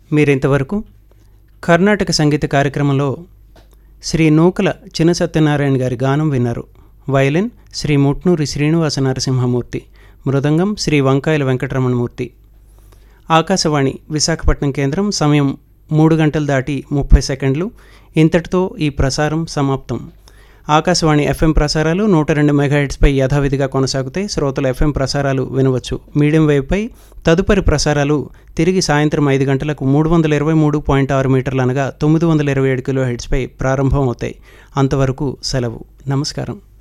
మీరింతవరకు కర్ణాటక సంగీత కార్యక్రమంలో శ్రీ నూకల చిన్న సత్యనారాయణ గారి గానం విన్నారు వయలిన్ శ్రీ ముట్నూరి శ్రీనివాస నరసింహమూర్తి మృదంగం శ్రీ వంకాయల వెంకటరమణమూర్తి ఆకాశవాణి విశాఖపట్నం కేంద్రం సమయం మూడు గంటలు దాటి ముప్పై సెకండ్లు ఇంతటితో ఈ ప్రసారం సమాప్తం ఆకాశవాణి ఎఫ్ఎం ప్రసారాలు నూట రెండు మెగాహెట్స్పై యథావిధిగా కొనసాగుతాయి శ్రోతలు ఎఫ్ఎం ప్రసారాలు వినవచ్చు మీడియం వేవ్పై తదుపరి ప్రసారాలు తిరిగి సాయంత్రం ఐదు గంటలకు మూడు వందల ఇరవై మూడు పాయింట్ ఆరు మీటర్లు అనగా తొమ్మిది వందల ఇరవై ఏడు కిలో హెడ్స్పై ప్రారంభం అవుతాయి అంతవరకు సెలవు నమస్కారం